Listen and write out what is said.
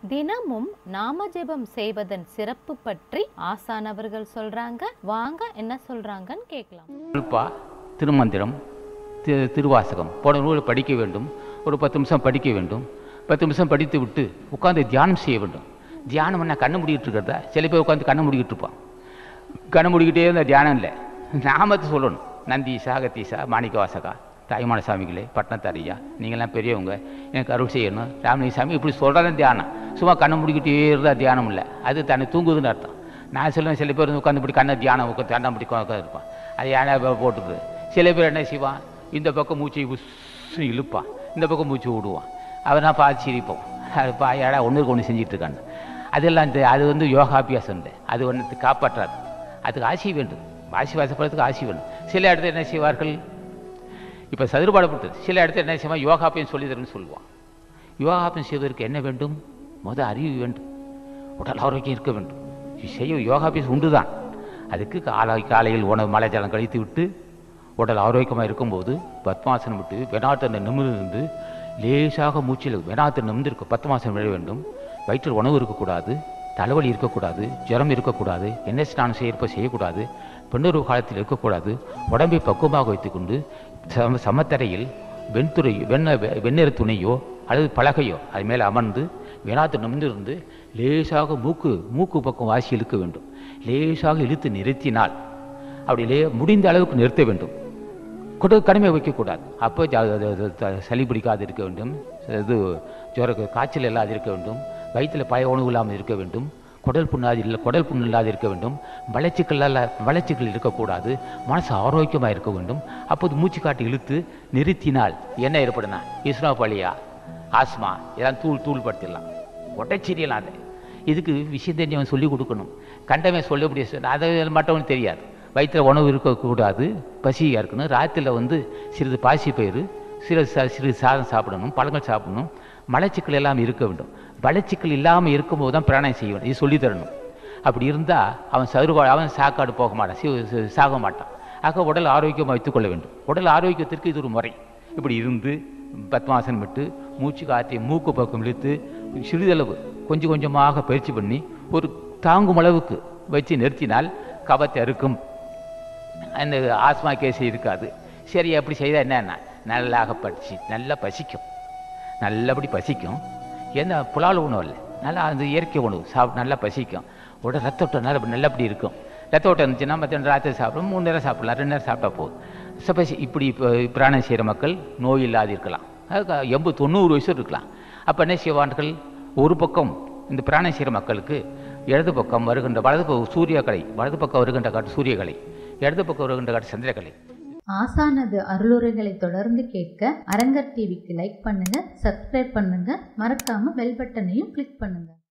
தினமும் நாம ஜெபம் செய்வதன் சிறப்பு பற்றி ஆசான் அவர்கள் சொல்றாங்க வாங்க என்ன சொல்றாங்கன்னு கேட்கலாம் அல்பா திருமந்திரம் தி- திருவாசகம் போன நூலை படிக்க வேண்டும் ஒரு பத்து நிமிஷம் படிக்க வேண்டும் பத்து நிமிஷம் படித்து விட்டு உட்கார்ந்து தியானம் செய்ய வேண்டும் தியானம் என்ன கண்ணு மூடிக்கிட்டு இருக்கிறதா சில பேர் உட்காந்து கண்ணை மூடிக்கிட்டு இருப்பான் கண்ணை மூடிக்கிட்டே இருந்தால் தியானம் இல்லை நாமத்தை சொல்லணும் நந்தீசா அகத்தீசா மாணிக்க வாசகா தாய்மான சாமிகளே பட்டணத்தாரியா நீங்களாம் பெரியவங்க எனக்கு அருள் செய்யணும் ராமலிங்க சாமி இப்படி சொல்கிறதான் தியானம் சும்மா கண்ணை மூடிக்கிட்டே இருந்தால் தியானம் இல்லை அது தன்னை தூங்குதுன்னு அர்த்தம் நான் சொல்லுவேன் சில பேர் உட்காந்து இப்படி கண்ணை தியானம் உட்காந்து தண்டை இப்படி உட்காந்து இருப்பான் அது யானை போட்டுக்குது சில பேர் என்ன செய்வான் இந்த பக்கம் மூச்சை உஸ்ஸு இழுப்பான் இந்த பக்கம் மூச்சு விடுவான் அவன் நான் பார்த்து சிரிப்போம் அது பா ஏடா ஒன்றுக்கு ஒன்று செஞ்சுட்டு இருக்கான்னு அதெல்லாம் இந்த அது வந்து யோகாபியாசம் இல்லை அது ஒன்று காப்பாற்றாது அதுக்கு ஆசி வேண்டும் ஆசி வாசப்படுறதுக்கு ஆசி வேண்டும் சில இடத்துல என்ன செய்வார்கள் இப்போ சதுர்பாடப்பட்டு சில இடத்துல என்ன செய்வான் யோகாபியம் சொல்லி தரேன்னு சொல்லுவான் யோகாபியம் செய்வதற்கு என்ன வேண்டும் முத அறிவு வேண்டும் உடல் ஆரோக்கியம் இருக்க வேண்டும் இது செய்ய யோகாபியம் உண்டு தான் அதுக்கு காலை காலையில் உணவு மலை ஜலம் கழித்து விட்டு உடல் ஆரோக்கியமாக இருக்கும்போது பத்மாசனம் விட்டு வெனாத்தனை நிமிர்ந்து லேசாக மூச்சில் வெனாத்தனை நிமிர்ந்திருக்க பத்மாசனம் விழ வேண்டும் வயிற்றில் உணவு இருக்கக்கூடாது தலைவலி இருக்கக்கூடாது ஜுரம் இருக்கக்கூடாது என்ன ஸ்நானம் செய்யறப்ப செய்யக்கூடாது பெண்ணுறவு காலத்தில் இருக்கக்கூடாது உடம்பை பக்குவமாக வைத்துக்கொண்டு சம சமத்தரையில் வெண்துறை வெண்ண வெ- வெண்ணிற துணையோ அல்லது பலகையோ அது மேலே அமர்ந்து வினாத்து நிமிர்ந்திருந்து லேசாக மூக்கு மூக்கு பக்கம் வாசி இழுக்க வேண்டும் லேசாக இழுத்து நிறுத்தினால் அப்படி லே முடிந்த அளவுக்கு நிறுத்த வேண்டும் கொடு கடுமை வைக்கக்கூடாது அப்போ ஜ- அது- அது- த- சளி பிடிக்காது இருக்க வேண்டும் இது ஜுர காய்ச்சல் இல்லாது இருக்க வேண்டும் வயிற்றில் பழைய உணவு இல்லாமல் இருக்க வேண்டும் குடல் புண்ணாது இல்லை குடல் புண்ணு இல்லாது இருக்க வேண்டும் வளர்ச்சிகள் வளர்ச்சிகள் இருக்கக்கூடாது மனசு ஆரோக்கியமாக இருக்க வேண்டும் அப்போது மூச்சு காட்டி இழுத்து நிறுத்தினால் என்ன ஏற்படுனா இஸ்னோபாலியா ஆஸ்மா இதெல்லாம் தூள் தூள் படுத்திடலாம் ஒட்டச்செரியலாம் அது இதுக்கு விஷயம் தெரிஞ்சவன் சொல்லி கொடுக்கணும் கண்டவன் சொல்ல முடியாது அதை மற்றவனுக்கு தெரியாது வயிற்றில் உணவு இருக்கக்கூடாது பசியாக இருக்கணும் ராத்திரியில் வந்து சிறிது பாசி பயிறு சிறு ச- சிறிது சாதம் சாப்பிடணும் பழங்கள் சாப்பிடணும் மலச்சிக்கல் எல்லாம் இருக்க வேண்டும் வளச்சிக்கல் இல்லாமல் இருக்கும்போது தான் பிராணம் செய்ய வேண்டும் இது சொல்லித் தரணும் அப்படி இருந்தால் அவன் சருவா அவன் சாக்காடு போக மாட்டான் சி- சி- சாக மாட்டான் ஆக உடல் ஆரோக்கியமாக வைத்துக்கொள்ள வேண்டும் உடல் ஆரோக்கியத்திற்கு இது ஒரு முறை இப்படி இருந்து பத்மாசனம் விட்டு மூச்சு காற்றி மூக்கு பக்கம் இழுத்து சிறிதளவு கொஞ்சம் கொஞ்சமாக பயிற்சி பண்ணி ஒரு தாங்கும் அளவுக்கு வச்சு நிறுத்தினால் கபத்தை அறுக்கும் அந்த ஆஸ்மா கேஸ் இருக்காது சரி அப்படி செய்தால் என்னன்னா நல்லாக பசி நல்லா பசிக்கும் நல்லபடி பசிக்கும் எந்த புலால் உணவு இல்லை நல்லா அந்த இயற்கை உணவு சாப்பிட்டு நல்லா பசிக்கும் உடல் ரத்த ஓட்டம் நல்ல நல்லபடி இருக்கும் ரத்த ஓட்டம் இருந்துச்சுன்னா மற்ற ராத்திரி சாப்பிடும் மூணு நேரம் சாப்பிடலாம் ரெண்டு நேரம் சாப்பிட்டா போதும் சப்போஸ் இப்படி இப்போ பிராணம் செய்கிற மக்கள் நோய் இல்லாது இருக்கலாம் அதுக்கு எண்பது தொண்ணூறு வயசு இருக்கலாம் அப்போ என்ன செய்வார்கள் ஒரு பக்கம் இந்த பிராணம் செய்கிற மக்களுக்கு இடது பக்கம் வருகின்ற வலது பக்கம் சூரியகலை வலது பக்கம் வருகின்ற காட்டு சூரியகலை இடது பக்கம் வருகின்ற காட்டு சந்திரகலை ஆசானது அருளுரைகளை தொடர்ந்து கேட்க அரங்கர் டிவிக்கு லைக் பண்ணுங்க சப்ஸ்கிரைப் பண்ணுங்க மறக்காம பெல் பட்டனையும் கிளிக் பண்ணுங்க